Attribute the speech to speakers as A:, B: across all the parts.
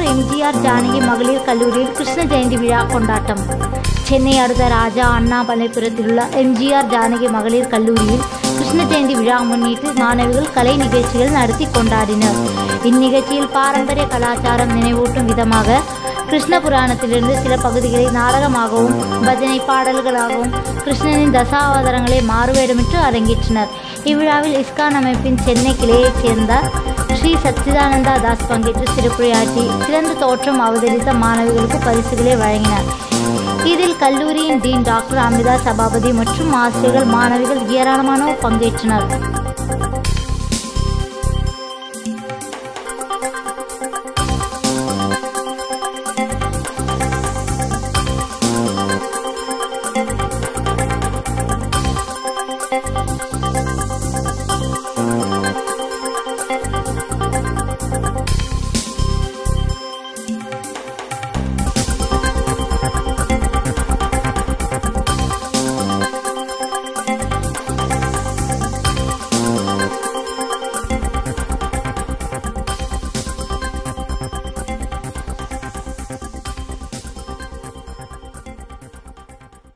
A: எம்ஜிஆர் ஜானகி மகளிர் கல்லூரியில் கிருஷ்ண ஜெயந்தி விழா கொண்டாட்டம் சென்னை அடுத்த ராஜா அண்ணாமலைபுரத்தில் உள்ள எம்ஜிஆர் ஜானகி மகளிர் கல்லூரியில் கிருஷ்ண ஜெயந்தி விழா முன்னிட்டு மாணவிகள் கலை நிகழ்ச்சிகள் நடத்தி கொண்டாடினர் இந்நிகழ்ச்சியில் பாரம்பரிய கலாச்சாரம் நினைவூட்டும் விதமாக கிருஷ்ண புராணத்திலிருந்து சில பகுதிகளை நாடகமாகவும் பஜனை பாடல்களாகவும் கிருஷ்ணனின் தசாவதாரங்களை மாறுவேடமிட்டு அரங்கேற்றினர் இவ்விழாவில் இஸ்கான் அமைப்பின் சென்னை கிளையைச் சேர்ந்த ஸ்ரீ சச்சிதானந்தா தாஸ் பங்கேற்று சிறப்புரையாற்றி சிறந்த தோற்றம் அவதரித்த மாணவிகளுக்கு பரிசுகளை வழங்கினார் இதில் கல்லூரியின் டீன் டாக்டர் அமிதா சபாபதி மற்றும் ஆசிரியர்கள் மாணவிகள் ஏராளமானோர் பங்கேற்றனர்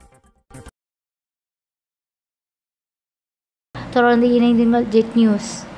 A: தொடர்ந்து இணைந்துங்கள் ஜெட் நியூஸ்